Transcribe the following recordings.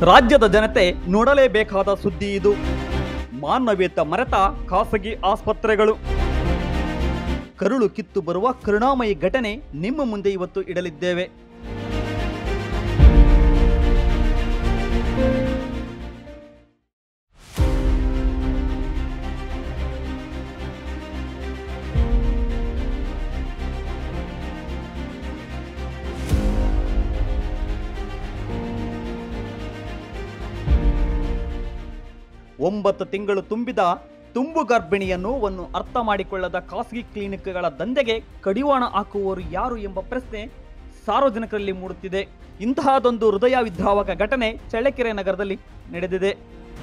ರಾಜ್ಯದ ಜನತೆ ನೋಡಲೇಬೇಕಾದ ಸುದ್ದಿ ಇದು ಮಾನವೀಯತೆ ಮರೆತ ಖಾಸಗಿ ಆಸ್ಪತ್ರೆಗಳು ಕರುಳು ಕಿತ್ತು ಬರುವ ಕರುಣಾಮಯಿ ಘಟನೆ ನಿಮ್ಮ ಮುಂದೆ ಇವತ್ತು ಇಡಲಿದ್ದೇವೆ ಒಂಬತ್ತು ತಿಂಗಳು ತುಂಬಿದ ತುಂಬು ಗರ್ಭಿಣಿಯ ನೋವನ್ನು ಅರ್ಥ ಮಾಡಿಕೊಳ್ಳದ ಖಾಸಗಿ ಕ್ಲಿನಿಕ್ಗಳ ದಂಧೆಗೆ ಕಡಿವಾಣ ಹಾಕುವವರು ಯಾರು ಎಂಬ ಪ್ರಶ್ನೆ ಸಾರ್ವಜನಿಕರಲ್ಲಿ ಮೂಡುತ್ತಿದೆ ಇಂತಹದೊಂದು ಹೃದಯ ವಿದ್ರಾವಕ ಘಟನೆ ಚಳ್ಳಕೆರೆ ನಗರದಲ್ಲಿ ನಡೆದಿದೆ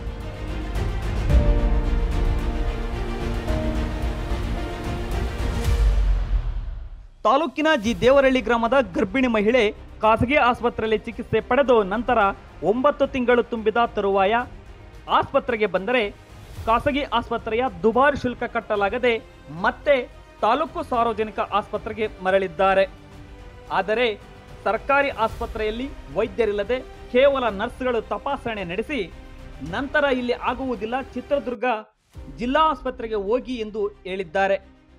ತಾಲೂಕಿನ ಜಿ ದೇವರಳ್ಳಿ ಗ್ರಾಮದ ಗರ್ಭಿಣಿ ಮಹಿಳೆ ಖಾಸಗಿ ಆಸ್ಪತ್ರೆಯಲ್ಲಿ ಚಿಕಿತ್ಸೆ ಪಡೆದು ನಂತರ ಒಂಬತ್ತು ತಿಂಗಳು ತುಂಬಿದ ತರುವಾಯ ಆಸ್ಪತ್ರೆಗೆ ಬಂದರೆ ಖಾಸಗಿ ಆಸ್ಪತ್ರೆಯ ದುಬಾರಿ ಶುಲ್ಕ ಕಟ್ಟಲಾಗದೆ ಮತ್ತೆ ತಾಲೂಕು ಸಾರ್ವಜನಿಕ ಆಸ್ಪತ್ರೆಗೆ ಮರಳಿದ್ದಾರೆ ಆದರೆ ಸರ್ಕಾರಿ ಆಸ್ಪತ್ರೆಯಲ್ಲಿ ವೈದ್ಯರಿಲ್ಲದೆ ಕೇವಲ ನರ್ಸ್ಗಳು ತಪಾಸಣೆ ನಡೆಸಿ ನಂತರ ಇಲ್ಲಿ ಆಗುವುದಿಲ್ಲ ಚಿತ್ರದುರ್ಗ ಜಿಲ್ಲಾ ಆಸ್ಪತ್ರೆಗೆ ಹೋಗಿ ಎಂದು ಹೇಳಿದ್ದಾರೆ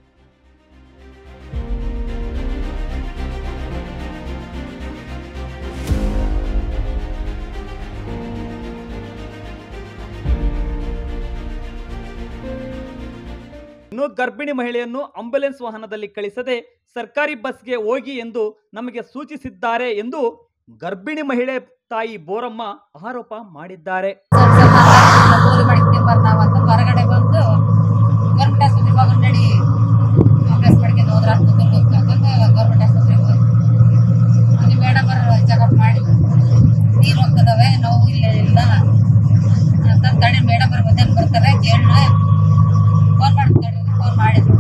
ಇನ್ನು ಗರ್ಭಿಣಿ ಮಹಿಳೆಯನ್ನು ಆಂಬ್ಯುಲೆನ್ಸ್ ವಾಹನದಲ್ಲಿ ಕಳಿಸದೆ ಸರ್ಕಾರಿ ಬಸ್ಗೆ ಹೋಗಿ ಎಂದು ನಮಗೆ ಸೂಚಿಸಿದ್ದಾರೆ ಎಂದು ಗರ್ಭಿಣಿ ಮಹಿಳೆ ತಾಯಿ ಬೋರಮ್ಮ ಆರೋಪ ಮಾಡಿದ್ದಾರೆ ಕೂಲಿ ಮಾಡಿಕ್ಕೆ ಬರ್ತಾವಂತ ಹೊರಗಡೆ ಬಂದು ಗೌರ್ಮೆಂಟ್ ಆಸ್ಪತ್ರೆಗೆ ಹೋಗಿ ನಡಿ ಆಂಬ್ಯುಲೆನ್ಸ್ ಮಾಡ್ಕೊಂಡು ಹೋದ್ರ ಅಂತ ಅಂತಂದು ಗೌರ್ಮೆಂಟ್ ಆಸ್ಪತ್ರೆಗೆ ಹೋಗಿ ಅಲ್ಲಿ ಮೇಡಮ್ ಅವರು ಚೆಕಪ್ ಮಾಡಿ ನೀರು ಹೋಗ್ತದವೆ ನೋವು ಇಲ್ಲ ಇಲ್ಲ ಅಂತ ತಡಿ ಮೇಡಮ್ ಅವ್ರು ಮಧ್ಯಾಹ್ನ ಬರ್ತಾರೆ ಕೇಳಿ ಫೋನ್ ಮಾಡಿ ತಡಿ ಫೋನ್ ಮಾಡಿದ್ರು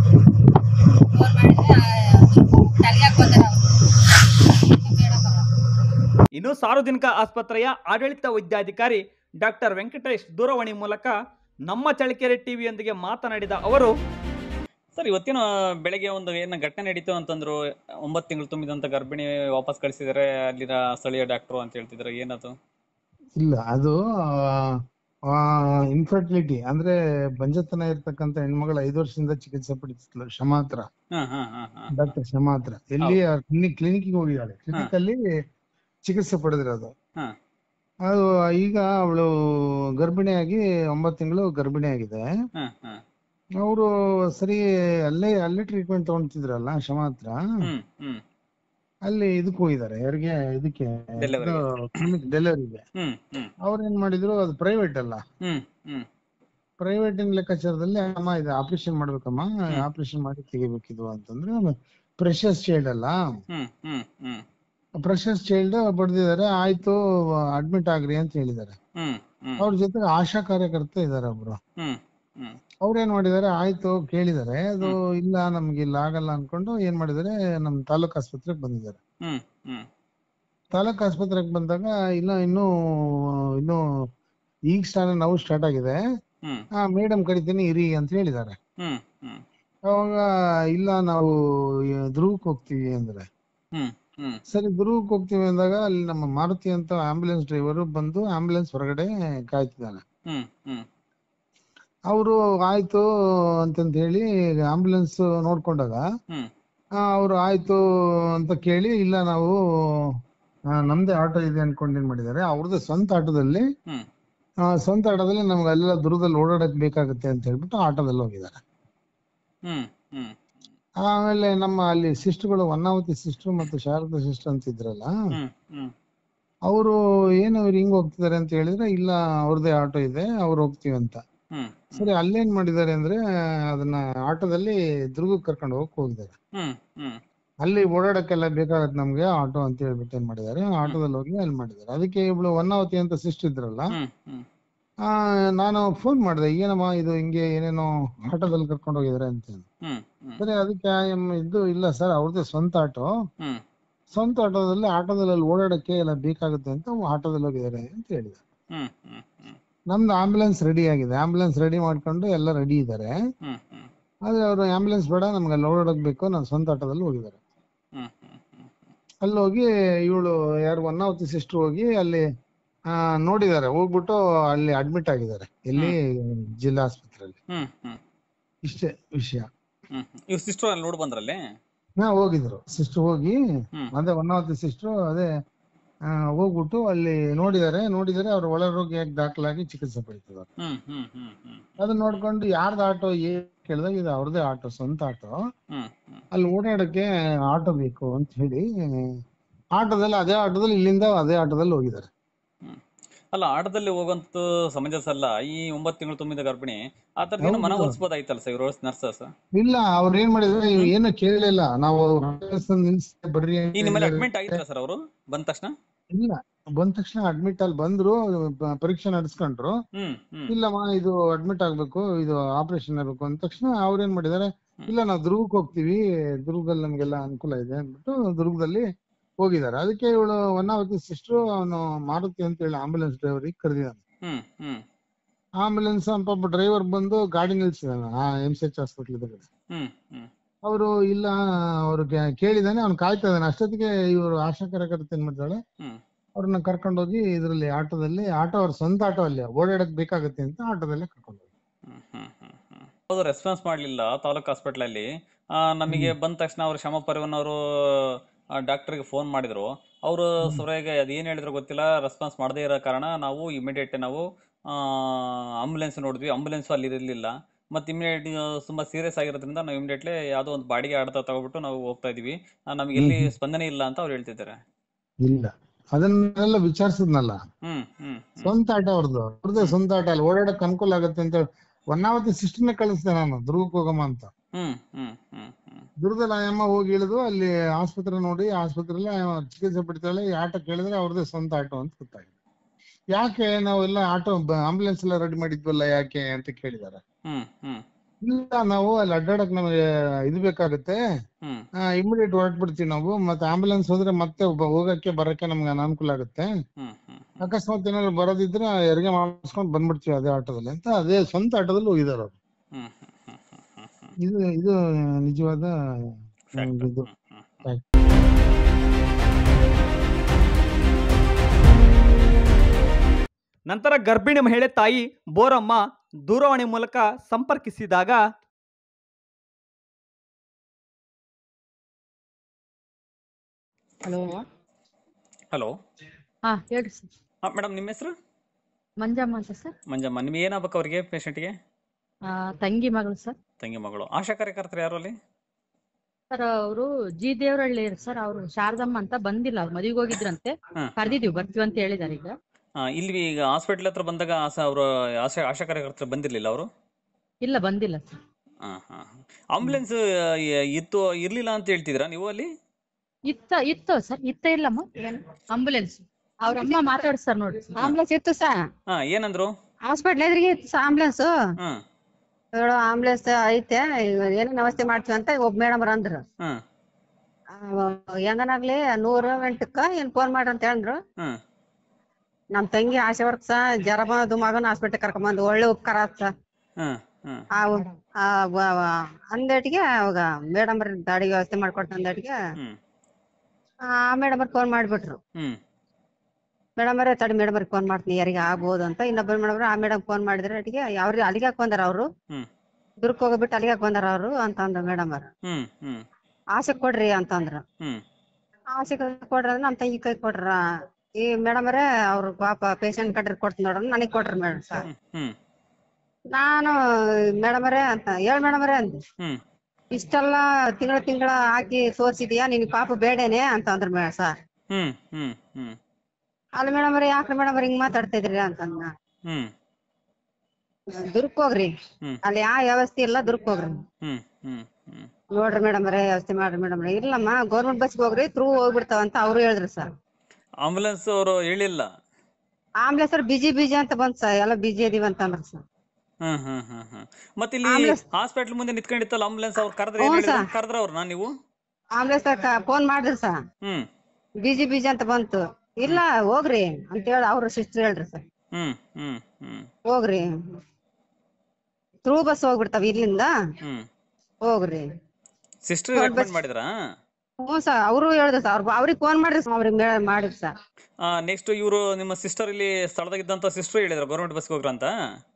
ಫೋನ್ ಮಾಡಿದ್ರೆ ತಲೆಯಾಗ ಬಂದಾರ ಅವರು ಮೇಡಮ್ ಅವರು ಇನ್ನು ಸಾರ್ವಜನಿಕ ಆಸ್ಪತ್ರೆಯ ಆಡಳಿತ ವೈದ್ಯಾಧಿಕಾರಿ ಡಾಕ್ಟರ್ ವೆಂಕಟೇಶ್ ದೂರವಾಣಿ ಮೂಲಕ ನಮ್ಮ ಚಳ್ಳಕೆರೆ ಟಿವಿಯೊಂದಿಗೆ ಮಾತನಾಡಿದ ಅವರು ಸರ್ ಇವತ್ತಿನ ಬೆಳಗ್ಗೆ ಒಂದು ಏನು ಘಟನೆ ನಡೀತು ಅಂತಂದ್ರು ಒಂಬತ್ತು ತಿಂಗಳು ತುಂಬಿದಂತ ಗರ್ಭಿಣಿ ವಾಪಸ್ ಕಳಿಸಿದರೆ ಅಲ್ಲಿನ ಸ್ಥಳೀಯ ಡಾಕ್ಟ್ರು ಅಂತ ಹೇಳ್ತಿದ್ರು ಏನದು ಇಲ್ಲ ಅದು ಇನ್ಫರ್ಟಿಲಿಟಿ ಅಂದ್ರೆ ಬಂಜತನ ಇರ್ತಕ್ಕಂಥ ಹೆಣ್ಮಗಳು ಐದು ವರ್ಷದಿಂದ ಚಿಕಿತ್ಸೆ ಪಡಿತಿದ್ಲು ಕ್ಷಮಾ ಹತ್ರ ಹಾ ಹಾ ಹಾ ಹಾ ಡಾಕ್ಟರ್ ಕ್ಷಮಾ ಹತ್ರ ಎಲ್ಲಿ ಕ್ಲಿನಿಕ್ ಕ್ಲಿನಿಕ್ಗೆ ಹೋಗಿದ್ದಾಳೆ ಕ್ಲಿನಿಕ್ ಅಲ್ಲಿ ಚಿಕಿತ್ಸೆ ಪಡೆದಿರೋದು ಹಾ. ಅದು ಈಗ ಅವಳು ಗರ್ಭಿಣಿಯಾಗಿ ಒಂಬತ್ತು ತಿಂಗಳು ಗರ್ಭಿಣಿ ಆಗಿದೆ ಹಾ ಹಾ ಅವರು ಸರಿ ಅಲ್ಲೇ ಅಲ್ಲೇ ಟ್ರೀಟ್ಮೆಂಟ್ ತಗೊಂತಿದ್ರಲ್ಲ ಕ್ಷಮಾ ಹತ್ರ ಹ್ಮ್ ಹ್ಮ್ ಅಲ್ಲಿ ಇದಕ್ಕೆ ಹೋಗಿದ್ದಾರೆ ಯಾರಿಗೆ ಇದಕ್ಕೆ Delivery ಗೆ. ಕ್ಲಿನಿಕ್ ಡೆಲಿವರಿಗೆ ಹ್ಮ್ ಹ್ಮ್ ಅವ್ರು ಏನ್ ಮಾಡಿದ್ರು ಅದು ಪ್ರೈವೇಟ್ ಅಲ್ಲ ಹ್ಮ್ ಹ್ಮ್ ಪ್ರೈವೇಟ್ ಲೆಕ್ಕಾಚಾರದಲ್ಲಿ ಅಮ್ಮ ಇದು ಆಪರೇಷನ್ ಮಾಡ್ಬೇಕಮ್ಮ ಆಪರೇಷನ್ ಮಾಡಿ ತೆಗಿಬೇಕಿದು ಅಂತಂದ್ರೆ ಪ್ರೆಷಸ್ ಚೈಲ್ಡ್ ಅಲ್ಲ ಹ್ಮ್ ಹ್ಮ್ ಹ್ಮ್ ಪ್ರೆಷಸ್ ಚೈಲ್ಡ್ ಬಡ್ದಿದ್ದಾರೆ ಆಯ್ತು ಅಡ್ಮಿಟ್ ಆಗ್ರಿ ಅಂತ ಹೇಳಿದ್ದಾರೆ ಹ್ಮ್ ಹ್ಮ್ ಅವ್ರ ಜೊತೆ ಆಶಾ ಕಾರ್ಯಕರ್ತ ಇದಾರೆ ಒಬ್ರು ಹ್ಮ್ ಹ್ಮ್ ಅವ್ರು ಏನ್ ಮಾಡಿದ್ದಾರೆ ಆಯ್ತು ಕೇಳಿದ್ದಾರೆ ಅದು ಇಲ್ಲ ನಮ್ಗೆ ಇಲ್ಲ ಆಗಲ್ಲ ಅನ್ಕೊಂಡು ಏನ್ ಮಾಡಿದ್ದಾರೆ ನಮ್ ತಾಲೂಕ್ ಆಸ್ಪತ್ರೆಗೆ ಬಂದಿದ್ದಾರೆ ಹ್ಮ್ ಹ್ಮ್ ತಾಲೂಕ್ ಆಸ್ಪತ್ರೆಗೆ ಬಂದಾಗ ಇಲ್ಲ ಇನ್ನೂ ಇನ್ನು ಈಗ ಸ್ಟಾರ್ಟ್ ನೋವು ಸ್ಟಾರ್ಟ್ ಆಗಿದೆ ಹ್ಮ್ ಆ ಮೇಡಮ್ ಕರಿತೀನಿ ಇರಿ ಅಂತ ಹೇಳಿದ್ದಾರೆ ಹ್ಮ್ ಹ್ಮ್ ಅವಾಗ ಇಲ್ಲ ನಾವು ಧ್ರುವಕ್ಕೆ ಹೋಗ್ತೀವಿ ಅಂದ್ರೆ ಹ್ಮ್ ಹ್ಮ್ ಸರಿ ಧ್ರುವಕ್ಕೆ ಹೋಗ್ತೀವಿ ಅಂದಾಗ ಅಲ್ಲಿ ನಮ್ಮ ಮಾರುತಿ ಅಂತ ಆಂಬ್ಯುಲೆನ್ಸ್ ಡ್ರೈವರ್ ಬಂದು ಆಂಬ್ಯುಲೆನ್ಸ್ ಹೊರಗಡೆ ಕಾಯ್ತಿದ್ದಾನೆ ಹ್ಮ್ ಹ್ಮ್ ಅವರು ಆಯ್ತು ಅಂತಂತ ಹೇಳಿ ಆಂಬ್ಯುಲೆನ್ಸ್ ನೋಡ್ಕೊಂಡಾಗ ಹ್ಮ್ ಅವರು ಆಯ್ತು ಅಂತ ಕೇಳಿ ಇಲ್ಲ ನಾವು ಆ, ನಮ್ದೇ ಆಟೋ ಇದೆ ಅನ್ಕೊಂಡು ಏನ್ ಮಾಡಿದ್ದಾರೆ ಅವ್ರದ್ದು ಸ್ವಂತ ಆಟೋದಲ್ಲಿ ಹ್ಮ್ ಆ, ಸ್ವಂತ ಆಟೋದಲ್ಲಿ ನಮ್ಗೆ ಅಲ್ಲೆಲ್ಲ ದೂರದಲ್ಲಿ ಓಡಾಡಕ್ ಬೇಕಾಗುತ್ತೆ ಅಂತ ಹೇಳ್ಬಿಟ್ಟು ಆಟೋದಲ್ಲಿ ಹೋಗಿದ್ದಾರೆ ಹ್ಮ್ ಹ್ಮ್ ಆಮೇಲೆ ನಮ್ಮ ಅಲ್ಲಿ ಸಿಸ್ಟರ್ಗಳು ಹೊನ್ನಾವತಿ ಸಿಸ್ಟರ್ ಮತ್ತು ಶಾರದಾ ಸಿಸ್ಟರ್ ಅಂತ ಇದ್ರಲ್ಲ ಹ್ಮ್ ಹ್ಮ್ ಅವರು ಏನು ಇವ್ರು ಹಿಂಗ್ ಹೋಗ್ತಿದ್ದಾರೆ ಅಂತ ಹೇಳಿದ್ರೆ ಇಲ್ಲ ಅವ್ರದೇ ಆಟೋ ಇದೆ ಅವ್ರು ಹೋಗ್ತೀವಿ ಅಂತ ಹ್ಮ್ ಸರಿ ಅಲ್ಲೇನ್ ಮಾಡಿದ್ದಾರೆ ಅಂದ್ರೆ ಅದನ್ನ ಆಟೋದಲ್ಲಿ ದುರ್ಗಕ್ಕೆ ಕರ್ಕೊಂಡು ಹೋಗಕ್ ಹೋಗಿದ್ದಾರೆ ಹ್ಮ್ ಹ್ಮ್ ಅಲ್ಲಿ ಓಡಾಡಕ್ಕೆಲ್ಲ ಬೇಕಾಗತ್ತೆ ನಮ್ಗೆ ಆಟೋ ಅಂತ ಹೇಳ್ಬಿಟ್ಟು ಏನ್ ಮಾಡಿದ್ದಾರೆ ಆಟೋದಲ್ಲಿ ಹೋಗಿ ಅಲ್ಲಿ ಮಾಡಿದ್ದಾರೆ ಅದಕ್ಕೆ ಇವಳು ಹೊನ್ನಾವತಿ ಅಂತ ಸಿಸ್ಟರ್ ಇದ್ರಲ್ಲ ಹ್ಮ್ ಹ್ಮ್ ಆ ನಾನು ಫೋನ್ ಮಾಡಿದೆ ಏನಮ್ಮ ಇದು ಹಿಂಗೆ ಏನೇನೋ ಆಟೋದಲ್ಲಿ ಕರ್ಕೊಂಡು ಹೋಗಿದ್ದಾರೆ ಅಂತ ಹ್ಮ್ ಹ್ಮ್ ಸರಿ ಅದಕ್ಕೆ ಆ ಎಮ್ ಇದು ಇಲ್ಲ ಸರ್ ಅವ್ರದ್ದು ಸ್ವಂತ ಆಟೋ ಹ್ಮ್ ಸ್ವಂತ ಆಟೋದಲ್ಲಿ ಆಟೋದಲ್ಲಿ ಅಲ್ಲಿ ಓಡಾಡಕ್ಕೆ ಎಲ್ಲ ಬೇಕಾಗುತ್ತೆ ಅಂತ ಅವು ಆಟೋದಲ್ಲಿ ಹೋಗಿದ್ದಾರೆ ಅಂತ ಹೇಳಿದ ಹ್ಮ್ ಹ್ಮ್ ಹ್ಮ್ ನಮ್ದು ಆಂಬ್ಯುಲೆನ್ಸ್ ರೆಡಿ ಆಗಿದೆ ಆಂಬ್ಯುಲೆನ್ಸ್ ರೆಡಿ ಮಾಡ್ಕೊಂಡು ಎಲ್ಲ ರೆಡಿ ಇದ್ದಾರೆ ಹ್ಮ್ ಹ್ಮ್ ಆದ್ರೆ ಅವರು ಆಂಬ್ಯುಲೆನ್ಸ್ ಬೇಡ ನಮ್ಗೆ ಅಲ್ಲಿ ಓಡಾಡಕ್ ಬೇಕು ನಾನು ಸ್ವಂತ ಆಟೋದಲ್ಲಿ ಹೋಗಿದ್ದಾರೆ ಹ್ಮ್ ಹ್ಮ್ ಹ್ಮ್ ಅಲ್ಲಿ ಹೋಗಿ ಇವಳು ಯಾರು ಹೊನ್ನಾವತಿ ಸಿಸ್ಟರ್ ಹೋಗಿ ಅಲ್ಲಿ ಆ, ನೋಡಿದ್ದಾರೆ ಹೋಗ್ಬಿಟ್ಟು ಅಲ್ಲಿ ಅಡ್ಮಿಟ್ ಆಗಿದ್ದಾರೆ ಇಲ್ಲಿ ಜಿಲ್ಲಾ ಆಸ್ಪತ್ರೆಯಲ್ಲಿ ಹ್ಮ್ ಹ್ಮ್ ಇಷ್ಟೇ ವಿಷಯ ಹ್ಮ್ ಇವ್ ಸಿಸ್ಟರ್ ಅಲ್ಲಿ ನೋಡ್ ಬಂದ್ರಲ್ಲಿ ಹಾ ಹೋಗಿದ್ರು ಸಿಸ್ಟರ್ ಹೋಗಿ ಹ್ಮ್. ಅದೇ ಹೊನ್ನಾವತಿ ಸಿಸ್ಟರ್ ಅದೇ ಆ, ಹೋಗ್ಬಿಟ್ಟು ಅಲ್ಲಿ ನೋಡಿದ್ದಾರೆ ನೋಡಿದರೆ ಅವ್ರ ಒಳರೋಗಿಯಾಗಿ ದಾಖಲಾಗಿ ಚಿಕಿತ್ಸೆ ಪಡಿತಿದ್ದಾರೆ ಹ್ಮ್ ಹ್ಮ್ ಹ್ಮ್ ಹ್ಮ್ ಅದನ್ನ ನೋಡ್ಕೊಂಡು ಯಾರ್ದು ಆಟೋ ಏನ್ ಕೇಳಿದಾಗ ಇದು ಅವ್ರದೇ ಆಟೋ ಸ್ವಂತ ಆಟೋ ಹ್ಮ್ ಹ್ಮ್ ಅಲ್ಲಿ ಓಡಾಡಕ್ಕೆ ಆಟೋ ಬೇಕು ಅಂತ ಹೇಳಿ ಆಟೋದಲ್ಲಿ ಅದೇ ಆಟೋದಲ್ಲಿ ಇಲ್ಲಿಂದ ಅದೇ ಆಟೋದಲ್ಲಿ ಹೋಗಿದ್ದಾರೆ ಹ್ಮ್. ಅಲ್ಲ ಆಟದಲ್ಲಿ ಹೋಗಂತ ಸಮಂಜಸ ಅಲ್ಲ ಈ ಒಂಬತ್ತು ತಿಂಗಳು ತುಂಬಿದ ಗರ್ಭಿಣಿ ಆ ತರದ ಏನೋ ಮನ ಹೌದು. ಒಲಿಸ್ಬೋದಾಯ್ತಲ್ಲ ಸರ್ ಇವರು ನರ್ಸಸ್ ಇಲ್ಲ ಅವ್ರು ಏನ್ ಮಾಡಿದ್ರು ಇವ್ ಏನು ಕೇಳಲಿಲ್ಲ ನಾವು ನಿಲ್ಸಿ ಬರ್ರಿ ಅಂತ ಈಗ ನಿಮ್ಮಲ್ಲಿ ಹೇಳಿದ್ರೆ- ಅಡ್ಮಿಟ್ ಆಗಿದ್ರ ಸರ್ ಅವರು ಬಂದ ತಕ್ಷಣ ಇಲ್ಲ ಬಂದ ತಕ್ಷಣ ಅಡ್ಮಿಟ್ ಅಲ್ಲಿ ಬಂದ್ರು ಬ- ಪರೀಕ್ಷೆ ನಡೆಸ್ಕೊಂಡ್ರು ಹ್ಮ್ ಹ್ಮ್ ಇಲ್ಲಮ್ಮ ಇದು ಅಡ್ಮಿಟ್ ಆಗ್ಬೇಕು ಇದು ಆಪರೇಷನ್ ಆಗ್ಬೇಕು ಅಂದ ತಕ್ಷಣ ಅವ್ರ ಏನ್ ಮಾಡಿದಾರೆ ಇಲ್ಲ ನಾವು ದುರ್ಗಕ್ಕೆ ಹೋಗ್ತೀವಿ ದುರ್ಗದಲ್ಲಿ ನಮ್ಗೆಲ್ಲ ಅನುಕೂಲ ಇದೆ ಅಂದ್ಬಿಟ್ಟು ದುರ್ಗದಲ್ಲಿ ಹೋಗಿದ್ದಾರೆ ಅದಕ್ಕೆ ಇವಳು ಹೊನ್ನಾವತಿ ಸಿಸ್ಟರ್ ಅವನು ಮಾರುತಿ ಅಂತ ಹೇಳಿ ಆಂಬುಲೆನ್ಸ್ ಡ್ರೈವರಿಗೆ ಕರೆದಿದ್ದಾನೆ ಹ್ಮ್ ಹ್ಮ್ ಆಂಬುಲೆನ್ಸ್ ಪಾಪ ಡ್ರೈವರ್ ಬಂದು ಗಾಡಿ ನಿಲ್ಸಿದಾನೆ ಆ ಎಂ ಸಿ ಎಚ್ ಹಾಸ್ಪಿಟಲ್ ಇದ್ದಾಗ ಹ್ಮ್ ಹ್ಮ್ ಅವರು ಇಲ್ಲ ಅವ್ರು ಕೇಳಿದಾನೆ ಅವ್ನು ಕಾಯ್ತಾ ಇದ್ದಾನೆ ಅಷ್ಟೊತ್ತಿಗೆ ಇವರು ಆಶಾ ಕಾರ್ಯಕರ್ತೆ ಏನ್ ಮಾಡ್ತಾಳೆ ಹ್ಮ್ ಅವ್ರನ್ನ ಕರ್ಕೊಂಡೋಗಿ ಇದ್ರಲ್ಲಿ ಆಟೋದಲ್ಲಿ ಆಟೋ ಅವ್ರ ಸ್ವಂತ ಆಟೋ ಅಲ್ಲಿ ಓಡಾಡಕ್ ಬೇಕಾಗತ್ತೆ ಅಂತ ಆಟೋದಲ್ಲೇ ಕರ್ಕೊಂಡೋಗಿ ಹ್ಮ್ ಹ್ಮ್ ಹ್ಮ್ ಹ್ಮ್ ಹೌದು ರೆಸ್ಪಾನ್ಸ್ ಮಾಡ್ಲಿಲ್ಲ ತಾಲೂಕ್ ಹಾಸ್ಪಿಟಲ್ ಅಲ್ಲಿ ಆ, ನಮಗೆ ಬಂದ ತಕ್ಷಣ ಅವ್ರು ಶ್ಯಾಮ ಪರಿವನ್ ಅವರು ಡಾಕ್ಟರ್ಗೆ ಫೋನ್ ಮಾಡಿದ್ರು ಅವರು ಸುರೇಗೆ ಅದೇನ್ ಹೇಳಿದ್ರು ಗೊತ್ತಿಲ್ಲ ರೆಸ್ಪಾನ್ಸ್ ಮಾಡದೇ ಇರೋ ಕಾರಣ ನಾವು ಇಮಿಡಿಯೇಟ್ ನಾವು ಆಂಬುಲೆನ್ಸ್ ನೋಡಿದ್ವಿ ಆಂಬುಲೆನ್ಸ್ ಅಲ್ಲಿ ಇರಲಿಲ್ಲ ಮತ್ತೆ ಇಮಿಡಿಯೇಟ್ ತುಂಬಾ ಸೀರಿಯಸ್ ಆಗಿರೋದ್ರಿಂದ ನಾವು ಇಮಿಡಿಯೇಟ್ಲಿ ಯಾವುದೋ ಒಂದು ಬಾಡಿಗೆ ಆಡ್ತಾ ತಗೊಬಿಟ್ಟು ನಾವು ಹೋಗ್ತಾ ಇದೀವಿ ಆ, ನಮ್ಗೆ ಎಲ್ಲಿ ಸ್ಪಂದನೆ ಇಲ್ಲ ಅಂತ ಅವ್ರು ಹೇಳ್ತಿದ್ದಾರೆ ಇಲ್ಲ ಅದನ್ನೆಲ್ಲ ವಿಚಾರಿಸಿದ್ನಲ್ಲ ಹ್ಮ್ ಹ್ಮ್ ಹ್ಮ್ ಸ್ವಂತ ಆಟೋ ಅವ್ರದ್ದು ಅವ್ರದ್ದೇ ಸ್ವಂತ ಆಟೋ ಅಲ್ಲಿ ಓಡಾಡಕ್ ಅನುಕೂಲ ಆಗತ್ತೆ ಅಂತ ಹೇಳಿ ಹೊನ್ನಾವತಿ ಸಿಸ್ಟರ್ನ ಕಳಿಸ್ದೆ ನಾನು ದುರ್ಗಕ್ಕೆ ಹೋಗಮ್ಮ ಅಂತ ಹ್ಮ್ ಹ್ಮ್ ಹ್ಮ್ ಹ್ಮ್ ದುರ್ಗದಲ್ಲಿ ಆಯಮ್ಮ ಹೋಗಿ ಇಳಿದು ಅಲ್ಲಿ ಆಸ್ಪತ್ರೆ ನೋಡಿ ಆಸ್ಪತ್ರೆಯಲ್ಲಿ ಆಯಮ್ಮ ಚಿಕಿತ್ಸೆ ಪಡಿತಾಳೆ ಈ ಆಟೋ ಕೇಳಿದ್ರೆ ಅವ್ರದ್ದೇ ಸ್ವಂತ ಆಟೋ ಅಂತ ಗೊತ್ತಾಗಿದೆ ಯಾಕೆ ನಾವೆಲ್ಲ ಆಟೋ ಆಂಬುಲೆನ್ಸ್ ಎಲ್ಲ ರೆಡಿ ಮಾಡಿದ್ವಲ್ಲ ಯಾಕೆ ಅಂತ ಕೇಳಿದಾರೆ ಹ್ಮ್ ಹ್ಮ್ ಇಲ್ಲ ನಾವು ಅಲ್ಲಿ ಅಡ್ಡಾಡಕ್ ನಮಗೆ ಇದು ಬೇಕಾಗುತ್ತೆ ಹ್ಮ್ ಇಮಿಡಿಯೇಟ್ ಹೊರಟ್ಬಿಡ್ತೀವಿ ನಾವು ಮತ್ತೆ ಆಂಬುಲೆನ್ಸ್ ಹೋದ್ರೆ ಮತ್ತೆ ಒಬ್ಬ ಹೋಗಕ್ಕೆ ಬರಕ್ಕೆ ನಮ್ಗೆ ಅನಾನುಕೂಲ ಆಗುತ್ತೆ ಹ್ಮ್ ಹ್ಮ್ ಅಕಸ್ಮಾತ್ ಏನಾದ್ರು ಬರೋದಿದ್ರೆ ಹೆರಿಗೆ ಮಾಡಿಸ್ಕೊಂಡು ಬಂದ್ಬಿಡ್ತೀವಿ ಅದೇ ಆಟೋದಲ್ಲಿ ಅಂತ ಅದೇ ಸ್ವಂತ ಆಟೋದಲ್ಲಿ ಹೋಗಿದಾರೆ ಅವ್ರು ಹ್ಮ್ ಹ್ಮ್ ಹ್ಮ್ ಹ್ಮ್ ಹ್ಮ್ ಇದು ಇದು ನಿಜವಾದ Fact. ಇದು ಹ್ಮ್ ಹ್ಮ್ fact. ನಂತರ ಗರ್ಭಿಣಿ ಮಹಿಳೆ ತಾಯಿ ಬೋರಮ್ಮ ದೂರವಾಣಿ ಮೂಲಕ ಸಂಪರ್ಕಿಸಿದಾಗ ಹಲೋ ಹಲೋ ಹಾ ಹೇಳ್ರಿ ಸರ್ ಹಾ ಮೇಡಮ್ ನಿಮ್ಮ ಹೆಸರು ಮಂಜಮ್ಮ ಅಂತ ಸರ್ ಮಂಜಮ್ಮ ನಿಮ್ಗೆ ಏನಾಗಬೇಕು ಅವರಿಗೆ ಪೇಷಂಟ್ಗೆ ಆ, ತಂಗಿ ಮಗಳು ಸರ್ ತಂಗಿ ಮಗಳು ಆಶಾ ಕಾರ್ಯಕರ್ತರು ಯಾರು ಅಲ್ಲಿ ಸರ್ ಅವರು ಜಿ ದೇವರಳ್ಳಿ ಸರ್ ಅವರು ಶಾರದಮ್ಮ ಅಂತ ಬಂದಿಲ್ಲ ಅವ್ರು ಮದುವೆಗೆ ಹೋಗಿದ್ರಂತೆ ಹ್ಮ್. ಕರೆದಿದೀವಿ ಬರ್ತೀವಿ ಅಂತ ಹೇಳಿದಾರೆ ಈಗ ಆ, ಇಲ್ಲಿ ಈಗ ಹಾಸ್ಪಿಟ್ಲ್ ಹತ್ರ ಬಂದಾಗ ಆಸಾ ಅವರು ಆಶಾ ಆಶಾ ಕಾರ್ಯಕರ್ತರು ಬಂದಿರ್ಲಿಲ್ಲ ಅವರು ಇಲ್ಲ ಬಂದಿಲ್ಲ ಸರ್ ಆಂಬುಲೆನ್ಸ್ ಇತ್ತು ಇರ್ಲಿಲ್ಲ ಅಂತ ಹೇಳ್ತಿದ್ರಾ ನೀವು ಅಲ್ಲಿ ಇತ್ತ ಇತ್ತು ಸರ್ ಇತ್ತ ಇಲ್ಲಮ್ಮ ಆಂಬುಲೆನ್ಸ್ ಅವ್ರ ಅಮ್ಮ ಮಾತಾಡ್ಸ್ತಾರ ನೋಡ್ರಿ ಆಂಬುಲೆನ್ಸ್ ಇತ್ತು ಸಾ ಹಾ ಏನಂದ್ರು ಹಾಸ್ಪಿಟ್ಲ್ ಎದುರಿಗೆ ಇತ್ತು ಸಾ ಆಂಬುಲೆನ್ಸ್ ಹ್ಮ್ ಹೇಳೋ ಆಂಬುಲೆನ್ಸ್ ಐತೆ ಈಗ ಏನೋ ವ್ಯವಸ್ಥೆ ಮಾಡ್ತೀವಿ ಅಂತ ಒಬ್ಬ ಮೇಡಮ್ ಅಂದ್ರು ಹ್ಮ್ ಆ, ಹೆಂಗನಾಗ್ಲಿ ನೂರ ಎಂಟಕ್ಕ ಏನ್ ಫೋನ್ ಮಾಡ್ರಿ ಅಂತ ಹೇಳಿದ್ರು ಹ್ಮ್ ನಮ್ ತಂಗಿ ಆಶೆ ವರ್ಕ್ ಸಾ ಜರ ಬಂದು ಮಗನ ಹಾಸ್ಪಿಟಲ್ ಕರ್ಕೊಂಬಂದು ಒಳ್ಳೆ ಉಪಕಾರ ಆತ್ ಸಾ ಹ್ಮ್ ಹ್ಮ್ ಆ ಆ ವ- ವ- ಅಂದೇಟಿಗೆ ಅವಾಗ ಮೇಡಮ್ ಗಾಡಿ ವ್ಯವಸ್ಥೆ ಮಾಡ್ಕೊಡ್ತ ಅಂದೇಟಿಗೆ ಹ್ಮ್ ಆ ಮೇಡಮ್ ಫೋನ್ ಮಾಡ್ಬಿಟ್ರು ಹ್ಮ್ ಮೇಡಮ್ ಅವರೇ ತಡಿ ಮೇಡಮ್ ಅವ್ರಿಗೆ ಫೋನ್ ಮಾಡ್ತೀನಿ ಯಾರಿಗೆ ಆಗ್ಬೋದು ಅಂತ ಇನ್ನೊಬ್ಬ ಮೇಡಮ್ ಆ ಮೇಡಮ್ ಫೋನ್ ಮಾಡಿದ್ರೆ ಅಟ್ಟಿಗೆ ಅವ್ರಿಗೆ ಅಲ್ಲಿಗೆ ಹಾಕ್ ಬಂದಾರ ಅವ್ರು ಹ್ಮ್ ದುರ್ಕ್ ಹೋಗ್ಬಿಟ್ಟು ಅಲ್ಲಿಗೆ ಹಾಕ್ ಬಂದಾರ ಅವ್ರು ಅಂತ ಅಂದ್ರು ಮೇಡಮ್ ಅವ್ರು ಹ್ಮ್ ಹ್ಮ್ ಆಸೆ ಕೊಡ್ರಿ ಅಂತಂದ್ರ ಹ್ಮ್ ಆಸೆ ಕೊಡ್ರಿ ಅಂದ್ರೆ ನಮ್ ತಂಗಿ ಕೈ ಕೊಡ್ರ ಈ ಮೇಡಮ್ ಅವರೇ ಅವ್ರು ಪಾಪ ಪೇಷಂಟ್ ಕಡ್ರಿ ಕೊಡ್ತೀನಿ ನೋಡ್ರಿ ನನಗ್ ಕೊಡ್ರಿ ಮೇಡಮ್ ಸರ್ ಹ್ಮ್ ಹ್ಮ್ ನಾನು ಮೇಡಮ್ ಅವರೇ ಅಂತ ಹೇಳ್ ಮೇಡಮ್ ಅವರೇ ಅಂದೆ ಹ್ಮ್ ಇಷ್ಟೆಲ್ಲ ತಿಂಗಳ ತಿಂಗಳ ಹಾಕಿ ತೋರ್ಸಿದ್ಯಾ ನಿನ್ ಪಾಪ ಬೇಡೇನೆ ಅಂತ ಅಂದ್ರ ಮೇಡ ಸರ್ ಹ್ಮ್ ಹ್ಮ್ ಹ್ಮ್ ಅಲ್ಲಿ ಮೇಡಮ್ ಅವರೇ ಯಾಕ್ರಿ ಮೇಡಮ್ ಅವ್ರ ಹಿಂಗ್ ಮಾತಾಡ್ತಾ ಇದ್ರಿ ಅಂತಂದ ಹ್ಮ್ ದುರ್ಕ್ ಹೋಗ್ರಿ ಹ್ಮ್. ಅಲ್ಲಿ ಯಾವ ವ್ಯವಸ್ಥೆ ಇಲ್ಲ ದುರ್ಕ್ ಹೋಗ್ರಿ ಹ್ಮ್ ಹ್ಮ್ ಹ್ಮ್ ನೋಡ್ರಿ ಮೇಡಮ್ ಅವರೇ ವ್ಯವಸ್ಥೆ ಮಾಡ್ರಿ ಮೇಡಮ್ ಅವರೇ ಇಲ್ಲಮ್ಮ ಗೌರ್ಮೆಂಟ್ ಬಸ್ಗೆ ಹೋಗ್ರಿ ಥ್ರೂ ಹೋಗ್ಬಿಡ್ತಾವ ಅಂತ ಅವ್ರು ಹೇಳಿದ್ರು ಸರ್ ಆಂಬುಲೆನ್ಸ್ ಅವರು ಹೇಳಿಲ್ಲ ಆಂಬ್ಲೆನ್ಸ್ ಬಿಜಿ ಬಿಜಿ ಅಂತ ಬಂತ್ ಸರ್ ಎಲ್ಲ ಬಿಜಿ ಇದೀವಿ ಅಂತ ಅಂದ್ರ ಸರ್ ಹ್ಮ್ ಹ್ಮ್ ಹ್ಮ್ ಹ್ಮ್ ಮತ್ತೆ ಇಲ್ಲಿ Ambulance- ಹಾಸ್ಪಿಟಲ್ ಮುಂದೆ ನಿಂತ್ಕೊಂಡಿತ್ತಲ್ಲ ಆಂಬುಲೆನ್ಸ್ ಅವ್ರು ಕರೆದ್ರೆ ಹ್ಞೂ ಏನ್ ಹೇಳಿದ್ರು sir. ಕರೆದ್ರ ಅವ್ರನ್ನ ನೀವು ಆಂಬ್ಲೆನ್ಸ್ ಫೋನ್ ಮಾಡಿದ್ರಿ ಸರ್ ಹ್ಮ್ ಬಿಜಿ ಬಿಜಿ ಅಂತ ಬಂತು ಇಲ್ಲ ಹೋಗ್ರಿ ಅಂತ ಹೇಳಿ ಅವ್ರ ಸಿಸ್ಟರ್ ಹೇಳ್ರಿ ಸರ್ ಹ್ಮ್ ಹ್ಮ್ ಹ್ಮ್ ಹೋಗ್ರಿ ಥ್ರೂ ಬಸ್ ಹೋಗ್ಬಿಡ್ತಾವ ಇಲ್ಲಿಂದ ಹ್ಮ್ ಹೋಗ್ರಿ ಸಿಸ್ಟರ್ ಹೌದ್ ರೆಕಮೆಂಡ್ ಬಸ್- ಮಾಡಿದ್ರಾ ಹ್ಞೂ ಸರ್ ಅವರು ಹೇಳಿದ್ರು ಸರ್ ಅವ್ರ ಅವ್ರಿಗೆ ಫೋನ್ ಮಾಡ್ರಿ ಸರ್ ಅವ್ರಿಗೆ ಮೇ- ಮಾಡಿದ್ರು ಸರ್ ನೆಕ್ಸ್ಟ್ ಇವರು ನಿಮ್ಮ ಸಿಸ್ಟರ್ ಇಲ್ಲಿ ಸ್ಥಳದಾಗಿದ್ದಂತ ಸಿಸ್ಟರ್ ಹೇಳಿದ್ರು ಗೌರ್ಮೆಂಟ್ ಬಸ್ಗೆ ಹೋಗ್ರ ಅಂತ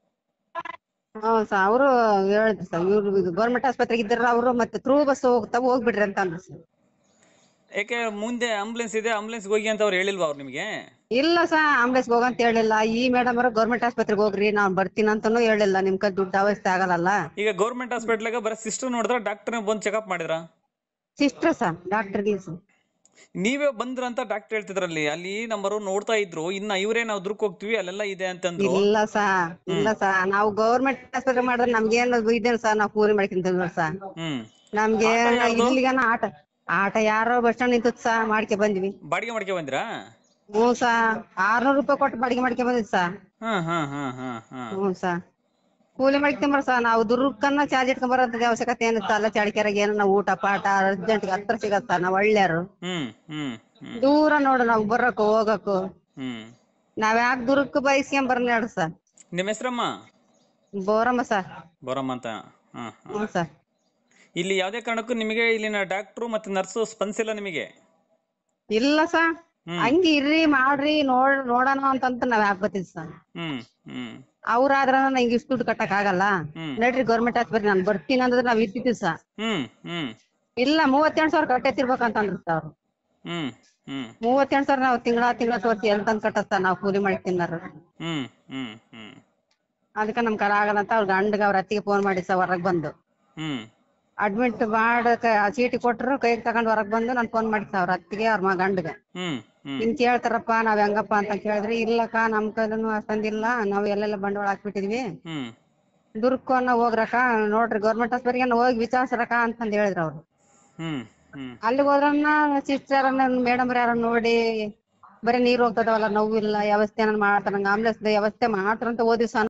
ಹ್ಞೂ ಸರ್ ಅವರು ಹೇಳಿದ್ರು ಸರ್ ಇವ್ರು ಗೌರ್ಮೆಂಟ್ ಆಸ್ಪತ್ರೆಗೆ ಇದ್ದಾರ ಅವರು ಮತ್ತೆ ಥ್ರೂ ಬಸ್ ಹೋಗ್ತಾ ಹೋಗ್ಬಿಡ್ರಿ ಅಂತ ಅಂದ್ರು ಸರ್ ಯಾಕೆ ಮುಂದೆ ಆಂಬುಲೆನ್ಸ್ ಇದೆ ಆಂಬುಲೆನ್ಸ್ ಹೋಗಿ ಅಂತ ಅವ್ರು ಹೇಳಿಲ್ವಾ ಅವ್ರು ನಿಮಗೆ ಇಲ್ಲ ಸರ್ ಆಂಬುಲೆನ್ಸ್ ಹೋಗಂತ ಹೇಳಿಲ್ಲ ಈ ಮೇಡಮ್ ಅವರು ಗೌರ್ಮೆಂಟ್ ಆಸ್ಪತ್ರೆಗೆ ಹೋಗ್ರಿ ನಾನ್ ಬರ್ತೀನಿ ಅಂತಾನು ಹೇಳಿಲ್ಲ ನಿಮ್ ಕೈ ದುಡ್ಡು ಅವಸ್ಥೆ ಆಗಲ್ಲ ಈಗ ಗೌರ್ಮೆಂಟ್ ಹಾಸ್ಪಿಟ್ಲಾಗ ಬರೀ ಸಿಸ್ಟರ್ ನೋಡಿದ್ರ ಡಾಕ್ಟರ್ ಬಂದು ಚೆಕಪ್ ಮಾಡಿದ್ರ ಸಿಸ್ಟರ್ ಸರ್ ಡಾಕ್ಟರ್ ಇಲ್ಲ ಸರ್ ನೀವೇ ಬಂದ್ರ ಅಂತ ಡಾಕ್ಟರ್ ಹೇಳ್ತಿದ್ರಲ್ಲಿ ಅಲ್ಲಿ ನಮ್ಮರು ನೋಡ್ತಾ ಇದ್ರು ಇನ್ನ ಇವರೇ ನಾವು ದುರ್ಕ್ ಹೋಗ್ತೀವಿ ಅಲ್ಲೆಲ್ಲ ಇದೆ ಅಂತಂದ್ರು ಇಲ್ಲ ಸಾ ಇಲ್ಲ ಸಾ ನಾವು ಗೌರ್ಮೆಂಟ್ ಆಸ್ಪತ್ರೆ ಮಾಡಿದ್ರೆ ನಮ್ಗೇನು ಇದೇನು ಸರ್ ನಾವು ಕೂಲಿ ಮಾಡ್ಕೊಂತೀವಿ ಸರ್ ಹ್ಮ್ ನಮ್ಗೆ ಆಟ ಯಾರ್ದು? ಇಲ್ಲಿಗನ ಆಟ ಆಟ ಯಾರೋ ಬಸ್ ಸ್ಟ್ಯಾಂಡ್ ನಿಂತದ್ ಸಾ ಮಾಡ್ಕೆ ಬಂದ್ವಿ ಬಾಡಿಗೆ ಮಾಡ್ಕೆ ಬಂದ್ರಾ ಹ್ಞೂ ಸಾ ಆರ್ನೂರು ರೂಪಾಯಿ ಕೊಟ್ಟು ಬಾಡಿಗೆ ಮಾಡ್ಕೆ ಬಂದಿದ್ ಸಾ ಹಾ ಹಾ ಹಾ ಹಾ ಹಾ ಹ್ಞೂ ಸಾ ಕೂಲಿ ಮಾಡ್ಕೊಂಬರ ಸಾ ನಾವು ದುರ್ಗನ್ನ ಚಾರ್ಜ್ ಇಟ್ಕೊಂಡ್ ಬರೋದ್ ಅವಶ್ಯಕತೆ ಏನಿತ್ತು ಅಲ್ಲ ಚಾಳಿಕೆರೆಗೆ ಏನೋ ನಾವು ಊಟ ಪಾಠ ಅರ್ಜೆಂಟ್ ಹತ್ರ ಸಿಗತ್ತ ನಾವ್ ಒಳ್ಳೆಯರು ಹ್ಮ್ ಹ್ಮ್ ಹ್ಮ್ ದೂರ ನೋಡು ನಾವು ಬರಕು ಹೋಗಕು ಹ್ಮ್ ನಾವ್ ಯಾಕೆ ದುರ್ಗಕ್ಕೆ ಬಯಸ್ಕೊಂಡ್ ಬರ್ನ ಹೇಳು ಸರ್ ನಿಮ್ಮ ಹೆಸರಮ್ಮ ಬೋರಮ್ಮ ಸರ್ ಬರಮ್ಮ ಅಂತ ಹಾ ಹಾ. ಹ್ಞೂ ಸರ್ ಇಲ್ಲಿ ಯಾವುದೇ ಕಾರಣಕ್ಕೂ ನಿಮಗೆ ಇಲ್ಲಿನ ಡಾಕ್ಟ್ರು ಮತ್ತೆ ನರ್ಸು ಸ್ಪಂದಿಸಿಲ್ಲ ನಿಮಗೆ ಇಲ್ಲ ಸಾ ಹ್ಮ್. ಹಂಗೆ ಇರ್ರಿ ಮಾಡ್ರಿ ನೋಡ್ ನೋಡೋಣ ಅಂತಂತ ನಾವ್ ಯಾಕೆ ಬರ್ತೀವಿ ಸರ್ ಹ್ಮ್ ಹ್ಮ್ ಅವ್ರಾದ್ರ ನಂಗೆ ಇಷ್ಟು ದುಡ್ಡು ಕಟ್ಟಕ್ ಆಗಲ್ಲ ಹ್ಮ್. ನಡ್ರಿ ಗೌರ್ಮೆಂಟ್ ಆಸ್ಪತ್ರೆ ನಾನ್ ಬರ್ತೀನಿ ಅಂದ್ರೆ ನಾವ್ ಇರ್ತಿದ್ವಿ ಸರ್ ಹ್ಮ್ ಹ್ಮ್ ಇಲ್ಲ ಮೂವತ್ತೆಂಟು ಸಾವಿರ ಕಟ್ಟೆತಿರ್ಬೇಕಂತ ಅಂದ್ರು ಸರ್ ಅವ್ರು ಹ್ಮ್ ಹ್ಮ್ ಮೂವತ್ತೆಂಟು ಸಾವಿರ ನಾವು ತಿಂಗಳ ತಿಂಗಳ ತೋರ್ಸಿ ಎಲ್ ತಂದ್ ಕಟ್ಟತ್ತ ನಾವು ಕೂಲಿ ಮಾಡಿ ತಿನ್ನಾರ ಹ್ಮ್ ಹ್ಮ್ ಹ್ಮ್ ಅದಕ್ಕೆ ನಮ್ ಕರ ಆಗಲ್ಲ ಅಂತ ಅವ್ರ ಗಂಡಗ ಅವ್ರ ಅತ್ತಿಗೆ ಫೋನ್ ಮಾಡಿ ಸರ್ ಹೊರಗ್ ಬಂದು ಹ್ಮ್ ಅಡ್ಮಿಟ್ ಮಾಡಕ ಚೀಟಿ ಕೊಟ್ರು ಕೈಗೆ ತಗೊಂಡ್ ಹೊರಗ್ ಬಂದು ನಾನ್ ಫೋನ್ ಮಾಡಿ ಅವ್ರ ಅತ್ತಿಗೆ ಅವ್ರ ಮಗ ಗಂಡಗ ಹ್ಮ್ ಹ್ಮ್ ಹಿಂಗ್ ಕೇಳ್ತಾರಪ್ಪ ನಾವ್ ಹೆಂಗಪ್ಪ ಅಂತ ಕೇಳಿದ್ರಿ ಇಲ್ಲಕ್ಕ ನಮ್ ಕೈಲೂ ಅಷ್ಟೊಂದಿಲ್ಲ ನಾವ್ ಎಲ್ಲೆಲ್ಲ ಬಂಡವಾಳ ಹಾಕ್ಬಿಟ್ಟಿದ್ವಿ ಹ್ಮ್ ದುರ್ಗನ್ನ ಹೋಗ್ರಕ್ಕ ನೋಡ್ರಿ ಗೌರ್ಮೆಂಟ್ ಆಸ್ಪತ್ರೆಗೆ ಹೋಗಿ ವಿಚಾರಿಸ್ರಕ್ಕ ಅಂತಂದ್ ಹೇಳಿದ್ರು ಅವ್ರು ಹ್ಮ್ ಹ್ಮ್ ಅಲ್ಲಿಗೆ ಹೋದ್ರನ್ನ ಸಿಸ್ಟರ್ ಮೇಡಮ್ ಯಾರ ನೋಡಿ ಬರೀ ನೀರ್ ಹೋಗ್ತದವಲ್ಲ ನೋವಿಲ್ಲ ವ್ಯವಸ್ಥೆ ಏನಾರ ಮಾಡ್ತಾರ ಆಂಬುಲೆನ್ಸ್ ವ್ಯವಸ್ಥೆ ಮಾಡ್ತಾರಂತ ಓದಿವಿ ಸಹ